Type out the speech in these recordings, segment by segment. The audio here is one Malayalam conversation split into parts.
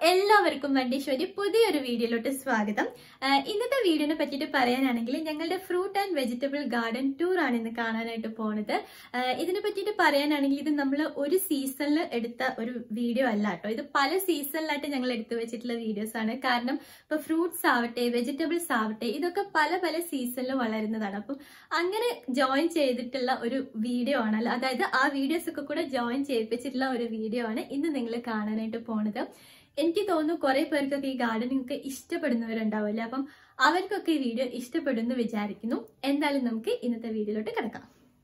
എല്ലാവർക്കും വണ്ടീശ്വരി പുതിയൊരു വീഡിയോയിലോട്ട് സ്വാഗതം ആ, ഇന്നത്തെ വീഡിയോനെ പറ്റിയിട്ട് പറയാനാണെങ്കിൽ ഞങ്ങളുടെ fruit and vegetable garden tour ആണ് ഇന്ന് കാണാനായിട്ട് പോണത് ആ, ഇതിനെ പറ്റിയിട്ട് പറയാനാണെങ്കിൽ ഇത് നമ്മൾ ഒരു സീസണിൽ എടുത്ത ഒരു വീഡിയോ അല്ല കേട്ടോ ഇത് പല സീസണിലായിട്ട് ഞങ്ങൾ എടുത്തു വെച്ചിട്ടുള്ള വീഡിയോസ് ആണ് കാരണം ഇപ്പൊ ഫ്രൂട്ട്സ് ആവട്ടെ വെജിറ്റബിൾസ് ആവട്ടെ ഇതൊക്കെ പല പല സീസണിൽ വളരുന്നതാണ് അപ്പം അങ്ങനെ ജോയിൻ ചെയ്തിട്ടുള്ള ഒരു വീഡിയോ ആണല്ലോ അതായത് ആ വീഡിയോസ് ഒക്കെ കൂടെ ജോയിൻ ചെയ്യിപ്പിച്ചിട്ടുള്ള ഒരു വീഡിയോ ആണ് ഇന്ന് നിങ്ങൾ കാണാനായിട്ട് പോണത് എനിക്ക് തോന്നുന്നു കുറെ പേർക്കൊക്കെ ഈ ഗാർഡനിങ് ഒക്കെ ഇഷ്ടപ്പെടുന്നവരുണ്ടാവില്ല അപ്പം അവർക്കൊക്കെ ഈ വീഡിയോ ഇഷ്ടപ്പെടുമെന്ന് വിചാരിക്കുന്നു എന്തായാലും നമുക്ക് ഇന്നത്തെ വീഡിയോയിലോട്ട് കിടക്കാം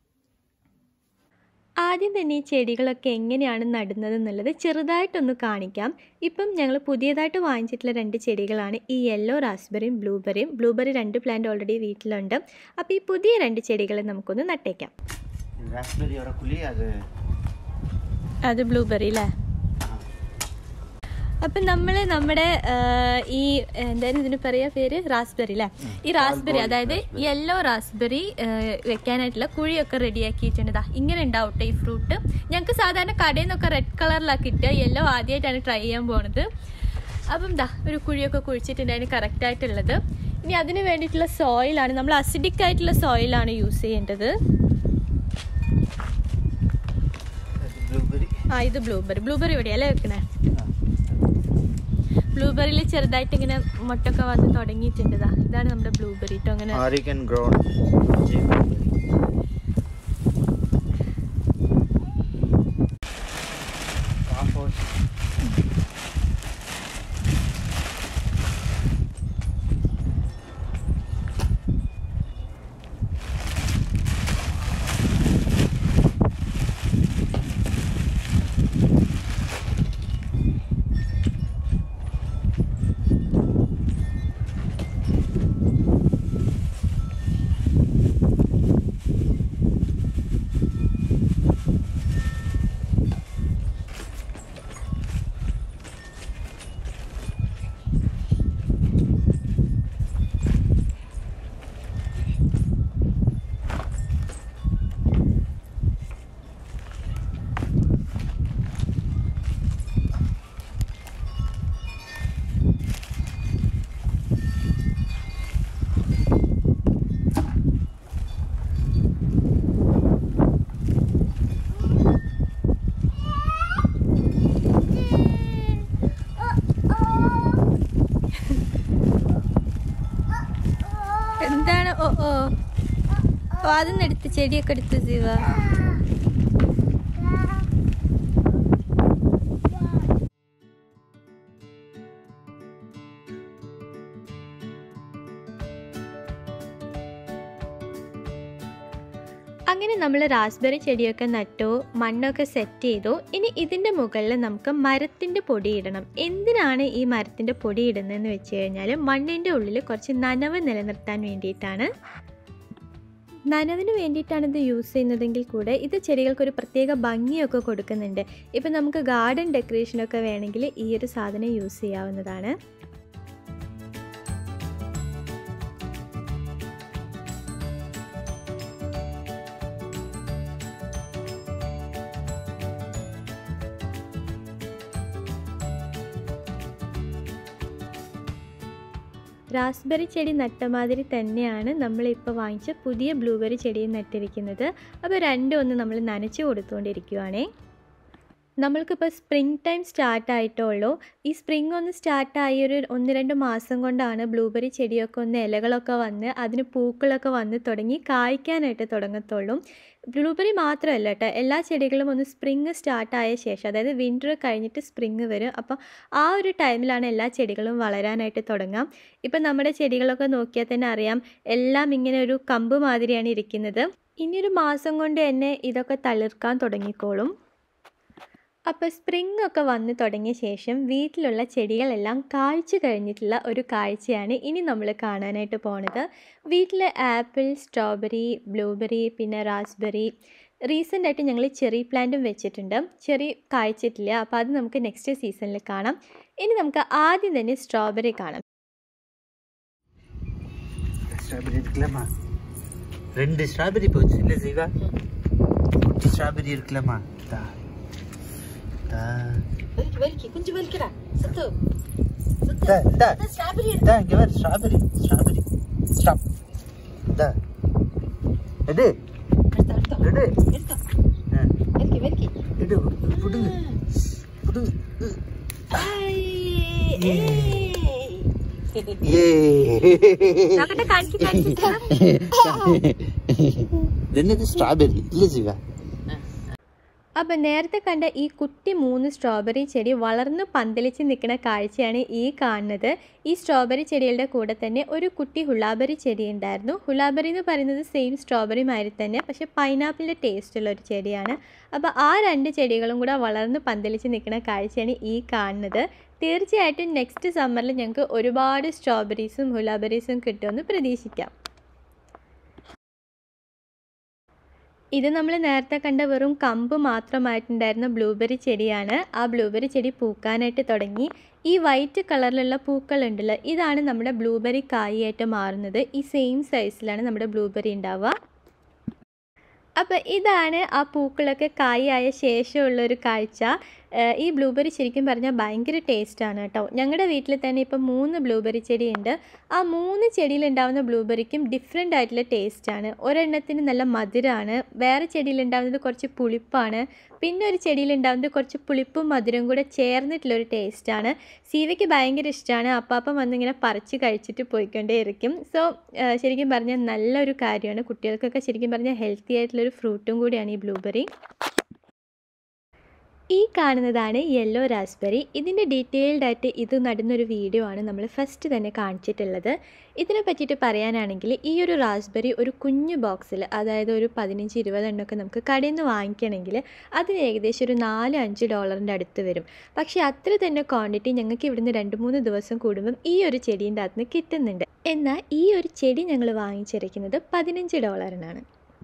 ആദ്യം തന്നെ ഈ ചെടികളൊക്കെ എങ്ങനെയാണ് നടുന്നത് എന്നുള്ളത് ചെറുതായിട്ടൊന്ന് കാണിക്കാം ഇപ്പം ഞങ്ങൾ പുതിയതായിട്ട് വാങ്ങിച്ചിട്ടുള്ള രണ്ട് ചെടികളാണ് ഈ യെല്ലോ റാസ്ബെറിയും ബ്ലൂബെറിയും ബ്ലൂബെറി രണ്ട് പ്ലാന്റ് ഓൾറെഡി വീട്ടിലുണ്ട് അപ്പോൾ ഈ പുതിയ രണ്ട് ചെടികൾ നമുക്കൊന്ന് നട്ടേക്കാം ராஸ்பெரியோட குழி அது അത് ബ്ലൂബെറി അല്ലേ അപ്പം നമ്മൾ നമ്മുടെ ആ, ഈ എന്തായാലും ഇതിന് പറയാ പേര് റാസ്ബെറി അല്ലേ ഈ റാസ്ബെറി അതായത് യെല്ലോ റാസ്ബെറി വെക്കാനായിട്ടുള്ള കുഴിയൊക്കെ റെഡിയാക്കിയിട്ടുണ്ട് ദാ ഇങ്ങനെ ഉണ്ടാവട്ടെ ഈ ഫ്രൂട്ട് ഞങ്ങൾക്ക് സാധാരണ കടയിൽ നിന്നൊക്കെ റെഡ് കളറിലാണ് കിട്ടുക യെല്ലോ ആദ്യമായിട്ടാണ് ട്രൈ ചെയ്യാൻ പോണത് അപ്പം ദാ ഒരു കുഴിയൊക്കെ കുഴിച്ചിട്ടുണ്ട് അതിന് കറക്റ്റ് ആയിട്ടുള്ളത് ഇനി അതിന് വേണ്ടിയിട്ടുള്ള സോയിലാണ് നമ്മൾ അസിഡിക് ആയിട്ടുള്ള സോയിലാണ് യൂസ് ചെയ്യേണ്ടത് ப்ளூபெரி ആ ഇത് ബ്ലൂബെറി ബ്ലൂബെറി എവിടെയല്ലേ വെക്കണേ ബ്ലൂബെറിയിൽ ചെറുതായിട്ട് ഇങ്ങനെ മുട്ടൊക്കെ വന്ന് തുടങ്ങിയിട്ടുണ്ട് ദാ. ഇതാണ് നമ്മുടെ ബ്ലൂബെറി കേട്ടോ അങ്ങനെ ஆரிகன் க்ரௌண்ட் എന്താണ് ഓ ഓ ഓ അതൊന്നും എടുത്ത് ചെടിയൊക്കെ എടുത്ത് ജീവ അങ്ങനെ നമ്മൾ റാസ്ബെറി ചെടിയൊക്കെ നട്ടു മണ്ണൊക്കെ സെറ്റ് ചെയ്തു ഇനി ഇതിൻ്റെ മുകളിൽ നമുക്ക് മരത്തിൻ്റെ പൊടി ഇടണം എന്തിനാണ് ഈ മരത്തിൻ്റെ പൊടി ഇടുന്നതെന്ന് വെച്ച് കഴിഞ്ഞാൽ മണ്ണിൻ്റെ ഉള്ളിൽ കുറച്ച് നനവ് നിലനിർത്താൻ വേണ്ടിയിട്ടാണ് നനവിന് വേണ്ടിയിട്ടാണ് ഇത് യൂസ് ചെയ്യുന്നതെങ്കിൽ കൂടെ ഇത് ചെടികൾക്കൊരു പ്രത്യേക ഭംഗിയൊക്കെ കൊടുക്കുന്നുണ്ട് ഇപ്പം നമുക്ക് ഗാർഡൻ ഡെക്കറേഷനൊക്കെ വേണമെങ്കിൽ ഈ ഒരു സാധനം യൂസ് ചെയ്യാവുന്നതാണ് റാസ്ബെറി ചെടി നട്ട മാതിരി തന്നെയാണ് നമ്മളിപ്പോൾ വാങ്ങിച്ച പുതിയ ബ്ലൂബെറി ചെടിയും നട്ടിരിക്കുന്നത് അപ്പോൾ രണ്ടും ഒന്ന് നമ്മൾ നനച്ച് കൊടുത്തുകൊണ്ടിരിക്കുവാണേ നമ്മൾക്കിപ്പോൾ സ്പ്രിങ് ടൈം സ്റ്റാർട്ട് ആയിട്ടുള്ളൂ ഈ സ്പ്രിങ് ഒന്ന് സ്റ്റാർട്ടായി ഒരു ഒന്ന് രണ്ട് മാസം കൊണ്ടാണ് ബ്ലൂബെറി ചെടിയൊക്കെ ഒന്ന് ഇലകളൊക്കെ വന്ന് അതിന് പൂക്കളൊക്കെ വന്ന് തുടങ്ങി കായ്ക്കാനായിട്ട് തുടങ്ങത്തുള്ളൂ ബ്ലൂബെറി മാത്രമല്ല കേട്ടോ എല്ലാ ചെടികളും ഒന്ന് സ്പ്രിങ് സ്റ്റാർട്ടായ ശേഷം അതായത് വിൻ്റർ കഴിഞ്ഞിട്ട് സ്പ്രിങ് വരും അപ്പം ആ ഒരു ടൈമിലാണ് എല്ലാ ചെടികളും വളരാനായിട്ട് തുടങ്ങാം ഇപ്പം നമ്മുടെ ചെടികളൊക്കെ നോക്കിയാൽ തന്നെ അറിയാം എല്ലാം ഇങ്ങനെ ഒരു കമ്പ് മാതിരിയാണ് ഇരിക്കുന്നത് ഇനിയൊരു മാസം കൊണ്ട് തന്നെ ഇതൊക്കെ തളിർക്കാൻ തുടങ്ങിക്കോളും അപ്പോൾ സ്പ്രിംഗ് ഒക്കെ വന്ന് തുടങ്ങിയ ശേഷം വീട്ടിലുള്ള ചെടികളെല്ലാം കായ്ച്ചു കഴിഞ്ഞിട്ടുള്ള ഒരു കാഴ്ചയാണ് ഇനി നമ്മൾ കാണാനായിട്ട് പോണത് വീട്ടിൽ ആപ്പിൾ സ്ട്രോബെറി ബ്ലൂബെറി പിന്നെ റാസ്ബെറി റീസെൻ്റ് ആയിട്ട് ഞങ്ങൾ ചെറി പ്ലാന്റും വെച്ചിട്ടുണ്ട് ചെറി കായ്ച്ചിട്ടില്ല അപ്പോൾ അത് നമുക്ക് നെക്സ്റ്റ് സീസണിൽ കാണാം ഇനി നമുക്ക് ആദ്യം തന്നെ സ്ട്രോബെറി കാണാം ஸ்ட்ராபெரி இருக்குல்லம்மா ரெண்டு ஸ்ட்ராபெரி போச்சு இல்லை ஜீவா குட்டி ஸ்ட்ராபெரி இருக்குல்லம்மா தா വലിക്ക് വലിക്ക് കുഞ്ചു വലിക്കടാ സത്തു Da, da. സ്ട്രോബെറി Da, இங்க பாரு ஸ்ட்ராபெரி ஸ்ட்ராபெரி ஸ்டாப் Da. எடு എടുത്തോ എടുത്തോ எடு എടുത്തോ ஆ, വലിക്ക് വലിക്ക് எடு புடுங்க புடுங்க ஏ നോക്കട്ടെ കാണിക്ക് കാണിക്ക് என்னது ஸ்ட்ராபெரி இல்ல சிவா അപ്പം നേരത്തെ കണ്ട ഈ കുട്ടി മൂന്ന് സ്ട്രോബെറി ചെടി വളർന്ന് പന്തലിച്ച് നിൽക്കുന്ന കാഴ്ചയാണ് ഈ കാണുന്നത് ഈ സ്ട്രോബെറി ചെടികളുടെ കൂടെ തന്നെ ഒരു കുട്ടി ഹുളാബെറി ചെടി ഉണ്ടായിരുന്നു ഹുളാബെറി എന്ന് പറയുന്നത് സെയിം സ്ട്രോബെറി മാതിരി തന്നെ പക്ഷേ പൈനാപ്പിളിൻ്റെ ടേസ്റ്റുള്ള ഒരു ചെടിയാണ് അപ്പോൾ ആ രണ്ട് ചെടികളും കൂടെ വളർന്ന് പന്തലിച്ച് നിൽക്കുന്ന കാഴ്ചയാണ് ഈ കാണുന്നത് തീർച്ചയായിട്ടും നെക്സ്റ്റ് സമ്മറിൽ ഞങ്ങൾക്ക് ഒരുപാട് സ്ട്രോബെറീസും ഹുളാബെറീസും കിട്ടുമെന്ന് പ്രതീക്ഷിക്കാം ഇത് നമ്മൾ നേരത്തെ കണ്ട വെറും കമ്പ് മാത്രമായിട്ടുണ്ടായിരുന്ന ബ്ലൂബെറി ചെടിയാണ് ആ ബ്ലൂബെറി ചെടി പൂക്കാനായിട്ട് തുടങ്ങി ഈ വൈറ്റ് കളറിലുള്ള പൂക്കൾ ഉണ്ടല്ലോ ഇതാണ് നമ്മുടെ ബ്ലൂബെറി കായായിട്ട് മാറുന്നത് ഈ സെയിം സൈസിലാണ് നമ്മുടെ ബ്ലൂബെറി ഉണ്ടാവുക അപ്പോൾ ഇതാണ് ആ പൂക്കളൊക്കെ കായായ ശേഷമുള്ള ഒരു കാഴ്ച ഏഹ് ഈ ബ്ലൂബെറി ശരിക്കും പറഞ്ഞാൽ ഭയങ്കര ടേസ്റ്റാണ് കേട്ടോ ഞങ്ങളുടെ വീട്ടിൽ തന്നെ ഇപ്പം മൂന്ന് ബ്ലൂബെറി ചെടിയുണ്ട് ആ മൂന്ന് ചെടിയിലുണ്ടാവുന്ന ബ്ലൂബെറിക്കും ഡിഫറെൻ്റ് ആയിട്ടുള്ള ടേസ്റ്റാണ് ഒരെണ്ണത്തിന് നല്ല മധുരമാണ് വേറെ ചെടിയിലുണ്ടാവുന്നത് കുറച്ച് പുളിപ്പാണ് പിന്നെ ഒരു ചെടിയിലുണ്ടാവുന്നത് കുറച്ച് പുളിപ്പും മധുരവും കൂടെ ചേർന്നിട്ടുള്ളൊരു ടേസ്റ്റാണ് സീവയ്ക്ക് ഭയങ്കര ഇഷ്ടമാണ് അപ്പാപ്പം വന്നിങ്ങനെ പറിച്ച് കഴിച്ചിട്ട് പോയിക്കൊണ്ടേയിരിക്കും സോ ശരിക്കും പറഞ്ഞാൽ നല്ലൊരു കാര്യമാണ് കുട്ടികൾക്കൊക്കെ ശരിക്കും പറഞ്ഞാൽ ഹെൽത്തി ആയിട്ടുള്ളൊരു ഫ്രൂട്ടും കൂടിയാണ് ഈ ബ്ലൂബെറി ഈ കാണുന്നതാണ് യെല്ലോ റാസ്ബെറി ഇതിൻ്റെ ഡീറ്റെയിൽഡ് ആയിട്ട് ഇത് നടുന്നൊരു വീഡിയോ ആണ് നമ്മൾ ഫസ്റ്റ് തന്നെ കാണിച്ചിട്ടുള്ളത് ഇതിനെ പറ്റിയിട്ട് പറയാനാണെങ്കിൽ ഈ ഒരു റാസ്ബെറി ഒരു കുഞ്ഞു ബോക്സിൽ അതായത് ഒരു പതിനഞ്ച് ഇരുപതെണ്ണമൊക്കെ നമുക്ക് കടയിൽ നിന്ന് വാങ്ങിക്കണമെങ്കിൽ അതിന് ഏകദേശം ഒരു നാല് അഞ്ച് ഡോളറിൻ്റെ അടുത്ത് വരും പക്ഷേ അത്ര തന്നെ ക്വാണ്ടിറ്റി ഞങ്ങൾക്ക് ഇവിടുന്ന് രണ്ട് മൂന്ന് ദിവസം കൂടുമ്പം ഈ ഒരു ചെടീൻ്റെ അകത്ത് നിന്ന് കിട്ടുന്നുണ്ട് എന്നാൽ ഈ ഒരു ചെടി ഞങ്ങൾ വാങ്ങിച്ചിരിക്കുന്നത് പതിനഞ്ച് ഡോളറിനാണ്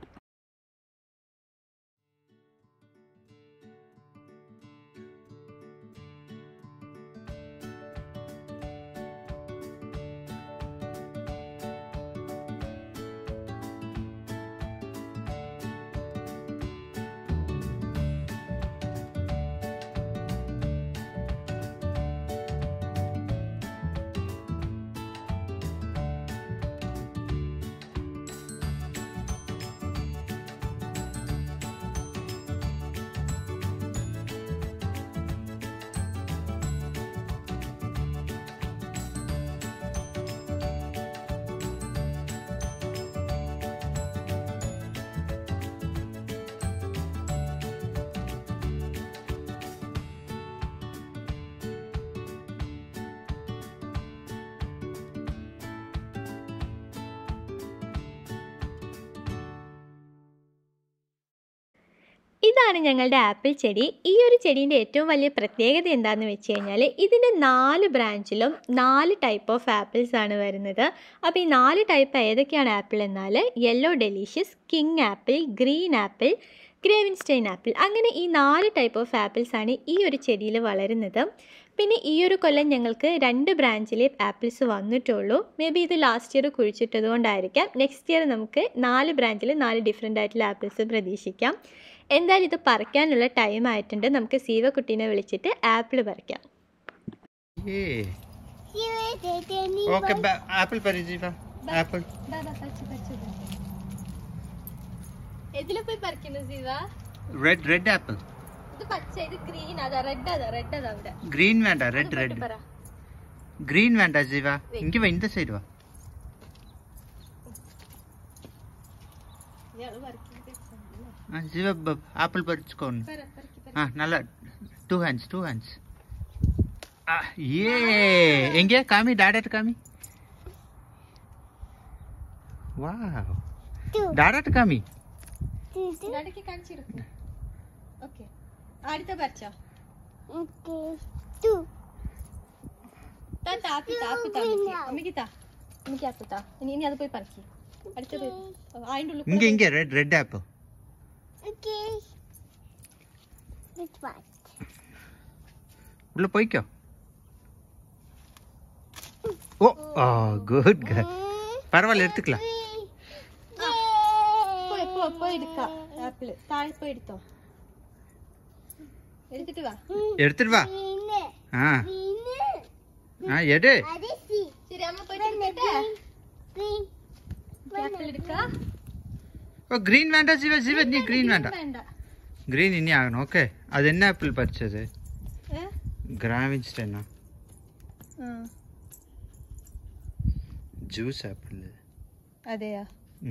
ഇതാണ് ഞങ്ങളുടെ ആപ്പിൾ ചെടി ഈ ഒരു ചെടീൻ്റെ ഏറ്റവും വലിയ പ്രത്യേകത എന്താണെന്ന് വെച്ച് കഴിഞ്ഞാൽ ഇതിൻ്റെ നാല് ബ്രാഞ്ചിലും നാല് ടൈപ്പ് ഓഫ് ആപ്പിൾസ് ആണ് വരുന്നത് അപ്പോൾ ഈ നാല് ടൈപ്പ് ഏതൊക്കെയാണ് ആപ്പിൾ എന്നാൽ yellow delicious king apple green apple Gravenstein apple അങ്ങനെ ഈ നാല് ടൈപ്പ് ഓഫ് ആപ്പിൾസ് ആണ് ഈ ഒരു ചെടിയിൽ വളരുന്നത് പിന്നെ ഈ ഒരു കൊല്ലം ഞങ്ങൾക്ക് രണ്ട് ബ്രാഞ്ചിലെ ആപ്പിൾസ് വന്നിട്ടുള്ളൂ മേ ബി ഇത് ലാസ്റ്റ് ഇയർ കുഴിച്ചിട്ടത് കൊണ്ടായിരിക്കാം നെക്സ്റ്റ് ഇയർ നമുക്ക് നാല് ബ്രാഞ്ചിൽ നാല് ഡിഫറെൻ്റ് ആയിട്ടുള്ള ആപ്പിൾസ് പ്രതീക്ഷിക്കാം എന്തായാലും ഇത് പറിക്കാനുള്ള ടൈം ആയിട്ടുണ്ട് നമുക്ക് സീവക്കുട്ടീനെ വിളിച്ചിട്ട് ആപ്പിൾ പറിക്കാം ഏ ഓക്കെ ആപ്പിൾ പറി ജീവ ആപ്പിൾ എതിലെ പോയി പറിക്കുന്നു സീവ റെഡ് റെഡ് ആപ്പിൾ ഇത് പച്ച ഇത് ഗ്രീൻ അതാ റെഡ് അതാ റെഡ് അതാ അവിടെ ഗ്രീൻ വേണ്ട റെഡ് റെഡ് പറ ഗ്രീൻ വേണ്ട ജീവ ഇങ്ങ വാ இந்த സൈഡ് വാ ഇയാള് പറിക്കുന്നത് ആ, ജീവ ആപ്പിൾ പറിച്ചുకోండి പറ പറിക്ക് ആ നല്ല ടു ഹാൻഡ്സ് ടു ഹാൻഡ്സ് ഏ എങ്കെ കാമി ഡാഡായിട്ട് കാമി വാവ് ഡാഡായിട്ട് കാമി ഇടയ്ക്ക് കാണിച്ചെടുക്കും ഓക്കെ അടുത്ത പറിച്ചോ താ താപ്പി താപ്പി താ അമ്മയ്ക്ക് താ അമ്മയ്ക്ക് ആപ്പി താ ഇനി ഇനി അത് പോയി പറിക്ക് അടുത്ത പോയി അതിൻ്റെ ഉള്ളിൽ ഇങ്ങ ഇങ്ങ റെഡ് റെഡ് ആപ്പിൾ ഉള്ള പോയിക്കോ ഓ ആ ഗുഡ് ഗുഡ് പരവായില്ല എടുത്തുക്കലാം പോയി പോയി പോയി എടുക്കാം ആപ്പിള് താഴെ പോയി എടുത്തോ എടുത്തിട്ട് വാ എടുത്തിട്ട് വാ ആ ആ എട് ശരി അമ്മ പോയിട്ട് ആപ്പിൾ എടുക്ക ഓ ഗ്രീൻ വേണ്ട ശിവ ശിവ നീ ഗ്രീൻ വേണ്ട വേണ്ട ഗ്രീൻ ഇനി ആകണം ഓക്കെ അതെന്നെ ആപ്പിൾ പറിച്ചത് ഏ? ഗ്രാമിച്ചിട്ടെന്നാ ആ, ജ്യൂസ് ആപ്പിൾ അതെയാ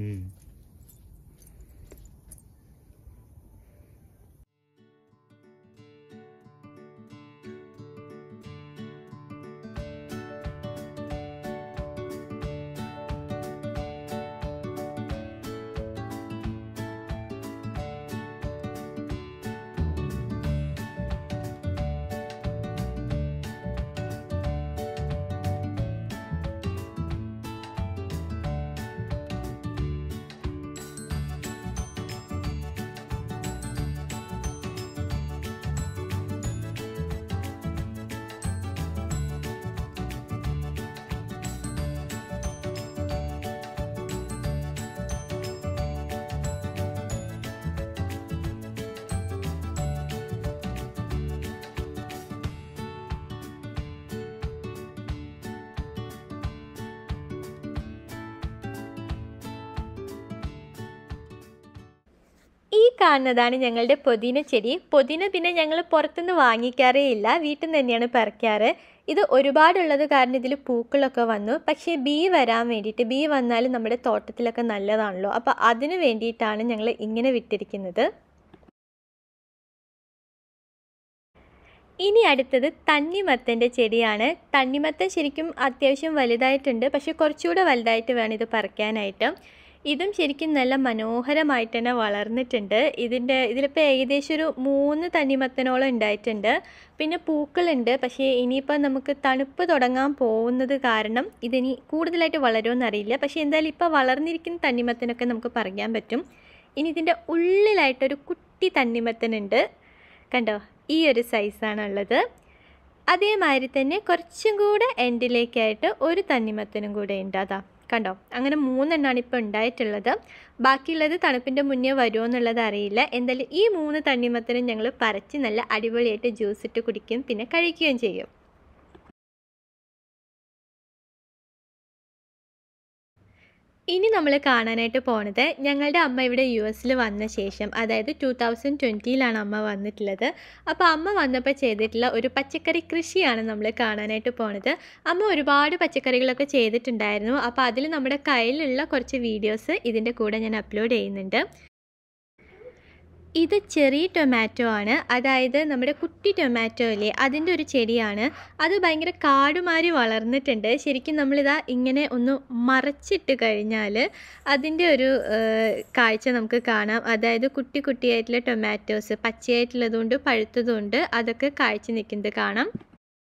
ഈ കാണുന്നതാണ് ഞങ്ങളുടെ പൊതിന ചെടി പൊതിന പിന്നെ ഞങ്ങൾ പുറത്തുനിന്ന് വാങ്ങിക്കാറേ ഇല്ല വീട്ടിൽ നിന്ന് തന്നെയാണ് പറിക്കാറ് ഇത് ഒരുപാടുള്ളത് കാരണം ഇതിൽ പൂക്കളൊക്കെ വന്നു പക്ഷേ ബീ വരാൻ വേണ്ടിയിട്ട് ബീ വന്നാൽ നമ്മുടെ തോട്ടത്തിലൊക്കെ നല്ലതാണല്ലോ അപ്പോൾ അതിന് വേണ്ടിയിട്ടാണ് ഞങ്ങൾ ഇങ്ങനെ വിട്ടിരിക്കുന്നത് ഇനി അടുത്തത് തണ്ണിമത്തൻ്റെ ചെടിയാണ് തണ്ണിമത്തൻ ശരിക്കും അത്യാവശ്യം വലുതായിട്ടുണ്ട് പക്ഷെ കുറച്ചുകൂടെ വലുതായിട്ട് വേണം ഇത് പറിക്കാനായിട്ട് ഇതും ശരിക്കും നല്ല മനോഹരമായിട്ട് തന്നെ വളർന്നിട്ടുണ്ട് ഇതിൻ്റെ ഇതിലിപ്പോൾ ഏകദേശം ഒരു മൂന്ന് തണ്ണിമത്തനോളം ഉണ്ടായിട്ടുണ്ട് പിന്നെ പൂക്കളുണ്ട് പക്ഷേ ഇനിയിപ്പോൾ നമുക്ക് തണുപ്പ് തുടങ്ങാൻ പോകുന്നത് കാരണം ഇതിനി കൂടുതലായിട്ട് വളരുമെന്ന് അറിയില്ല പക്ഷേ എന്തായാലും ഇപ്പോൾ വളർന്നിരിക്കുന്ന തണ്ണിമത്തനൊക്കെ നമുക്ക് പറിക്കാൻ പറ്റും ഇനി ഇതിൻ്റെ ഉള്ളിലായിട്ടൊരു കുട്ടി തണ്ണിമത്തനുണ്ട് കണ്ടോ ഈ ഒരു സൈസാണുള്ളത് അതേമാതിരി തന്നെ കുറച്ചും കൂടെ എൻഡിലേക്കായിട്ട് ഒരു തണ്ണിമത്തനും കൂടെ ഉണ്ട് അതാ കണ്ടോ അങ്ങനെ മൂന്നെണ്ണമാണ് ഇപ്പോൾ ഉണ്ടായിട്ടുള്ളത് ബാക്കിയുള്ളത് തണുപ്പിൻ്റെ മുന്നേ വരുമോ എന്നുള്ളത് അറിയില്ല എന്തായാലും ഈ മൂന്ന് തണ്ണിമത്തനും ഞങ്ങൾ പറിച്ച് നല്ല അടിപൊളിയായിട്ട് ജ്യൂസ് ഇട്ട് കുടിക്കും പിന്നെ കഴിക്കുകയും ചെയ്യും ഇനി നമ്മൾ കാണാനായിട്ട് പോണത് ഞങ്ങളുടെ അമ്മ ഇവിടെ യു എസിൽ വന്ന ശേഷം അതായത് ടു തൗസൻഡ് ട്വൻറ്റിയിലാണ് അമ്മ വന്നിട്ടുള്ളത് അപ്പോൾ അമ്മ വന്നപ്പോൾ ചെയ്തിട്ടുള്ള ഒരു പച്ചക്കറി കൃഷിയാണ് നമ്മൾ കാണാനായിട്ട് പോണത് അമ്മ ഒരുപാട് പച്ചക്കറികളൊക്കെ ചെയ്തിട്ടുണ്ടായിരുന്നു അപ്പോൾ അതിൽ നമ്മുടെ കയ്യിലുള്ള കുറച്ച് വീഡിയോസ് ഇതിൻ്റെ കൂടെ ഞാൻ അപ്ലോഡ് ചെയ്യുന്നുണ്ട് ഇത് ചെറിയ ടൊമാറ്റോ ആണ് അതായത് നമ്മുടെ കുട്ടി ടൊമാറ്റോ ഇല്ലേ അതിൻ്റെ ഒരു ചെടിയാണ് അത് ഭയങ്കര കാടുമാരി വളർന്നിട്ടുണ്ട് ശരിക്കും നമ്മളിതാ ഇങ്ങനെ ഒന്ന് മറച്ചിട്ട് കഴിഞ്ഞാൽ അതിൻ്റെ ഒരു ഏഹ്, കാഴ്ച നമുക്ക് കാണാം അതായത് കുട്ടി കുട്ടിയായിട്ടുള്ള ടൊമാറ്റോസ് പച്ചയായിട്ടുള്ളതുകൊണ്ട് പഴുത്തതുകൊണ്ട് അതൊക്കെ കാഴ്ച നിൽക്കുന്നത് കാണാം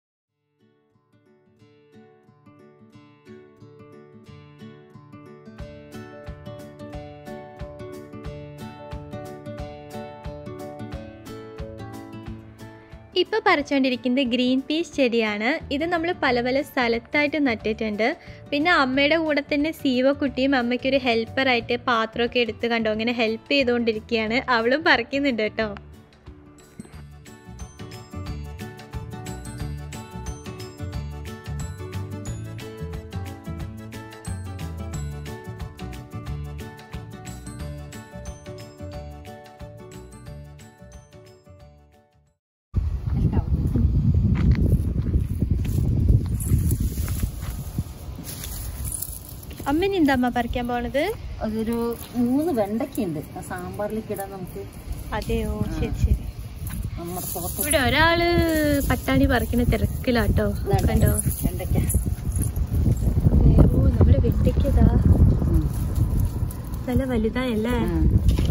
ഇപ്പോൾ പറിച്ചുകൊണ്ടിരിക്കുന്നത് ഗ്രീൻ പീസ് ചെടിയാണ് ഇത് നമ്മൾ പല പല സ്ഥലത്തായിട്ട് നട്ടിട്ടുണ്ട് പിന്നെ അമ്മയുടെ കൂടെ തന്നെ സീവക്കുട്ടിയും അമ്മയ്ക്കൊരു ഹെൽപ്പറായിട്ട് പാത്രമൊക്കെ എടുത്ത് കണ്ടോ അങ്ങനെ ഹെൽപ്പ് ചെയ്തുകൊണ്ടിരിക്കുകയാണ് അവളും പറിക്കുന്നുണ്ട് കേട്ടോ അമ്മ എന്താ അമ്മ പറിക്കാൻ പോണത് അതൊരു മൂന്ന് വെണ്ടയ്ക്കുണ്ട് ആ സാമ്പാറിലേക്ക് ഇടാൻ നമുക്ക് അതെയോ ശരി ശരി നമ്മുടെ തോട്ടം ഇവിടെ ഒരാള് പട്ടാണി പറിക്കുന്ന തിരക്കിലാട്ടോ കണ്ടോ വെണ്ടയ്ക്ക ഓ നമ്മുടെ വെട്ടിക്കതാ ഉം. നല്ല വലുതായല്ലേ ആ.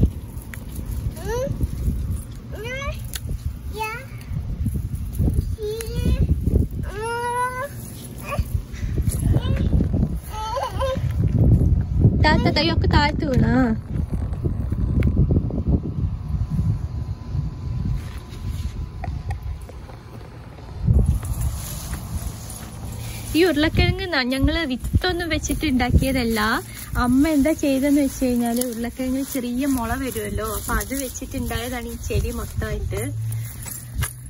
താത്ത കൈയൊക്കെ താഴ്ത്തു വീണാ ഈ ഉരുളക്കിഴങ്ങ് ന- ഞങ്ങള് വിത്തൊന്നും വെച്ചിട്ട് ഉണ്ടാക്കിയതല്ല അമ്മ എന്താ ചെയ്തെന്ന് വെച്ച് കഴിഞ്ഞാല് ഉരുളക്കിഴങ്ങിൽ ചെറിയ മുള വരുമല്ലോ അപ്പൊ അത് വെച്ചിട്ടുണ്ടായതാണ് ഈ ചെടി മൊത്തമായിട്ട്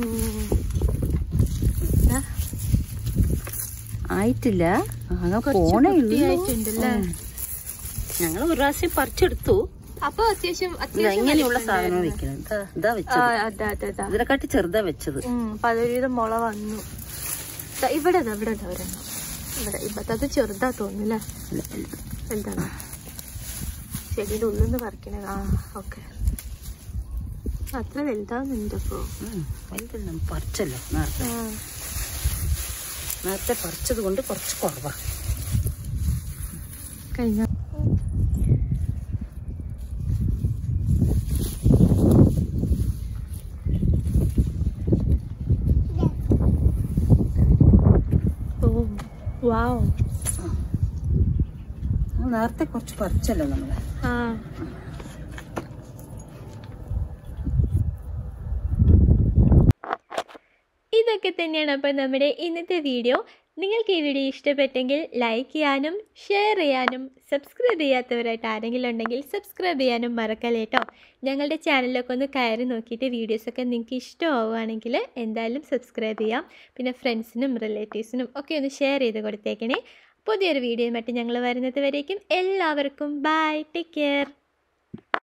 ആയിട്ടില്ല ആകെ കുറച്ച് പോണേ കുട്ടിയായിട്ടുണ്ടല്ലേ? ഞങ്ങൾ ഒരു പ്രാവശ്യം പറിച്ചെടുത്തു അപ്പൊ അത്യാവശ്യം ഇത് അത്യാവശ്യം എങ്ങനെയുള്ള സാധനം വലിപ്പമുണ്ടായിരുന്നു. വെക്കണം ഇതാ ഇതാ ആ, വെച്ചത് അതെ അതെ അതെ ഇതിനെക്കാട്ടി ചെറുതാ വെച്ചത് ഉം, പലവിധം മുള വന്നു ദാ ഇവിടെ ദാ, ഇവിടെ ദാ ഒരെണ്ണം ഇവിടെ ഇപ്പത്തെ അത് ചെറുതാ തോന്നുന്നല്ലേ എന്താണ് ചെടിയുടെ ഉള്ളിൽ നിന്ന് പറിക്കണ ആ ഓക്കെ അത്ര വലുതാവുന്നുണ്ട് അപ്പോ ഉം, വലുതല്ല പറിച്ചല്ലോ നേരത്തെ ആ, നേരത്തെ പറിച്ചത് കൊണ്ട് കുറച്ച് കുറവാ കഴിഞ്ഞ ഓ വാവ് നേരത്തെ കുറച്ച് പറിച്ചല്ലോ നമ്മള് ആ ഇതൊക്കെ തന്നെയാണ് അപ്പോൾ നമ്മുടെ ഇന്നത്തെ വീഡിയോ നിങ്ങൾക്ക് ഈ വീഡിയോ ഇഷ്ടപ്പെട്ടെങ്കിൽ ലൈക്ക് ചെയ്യാനും ഷെയർ ചെയ്യാനും സബ്സ്ക്രൈബ് ചെയ്യാത്തവരായിട്ട് ആരെങ്കിലും ഉണ്ടെങ്കിൽ സബ്സ്ക്രൈബ് ചെയ്യാനും മറക്കല്ലേ കേട്ടോ ഞങ്ങളുടെ ചാനലിലൊക്കെ ഒന്ന് കയറി നോക്കിയിട്ട് വീഡിയോസൊക്കെ നിങ്ങൾക്ക് ഇഷ്ടമാവുകയാണെങ്കിൽ എന്തായാലും സബ്സ്ക്രൈബ് ചെയ്യാം പിന്നെ ഫ്രണ്ട്സിനും റിലേറ്റീവ്സിനും ഒക്കെ ഒന്ന് ഷെയർ ചെയ്ത് കൊടുത്തേക്കണേ പുതിയൊരു വീഡിയോ മറ്റും ഞങ്ങൾ വരുന്നത് വരേക്കും എല്ലാവർക്കും ബൈ ടേക്ക് കെയർ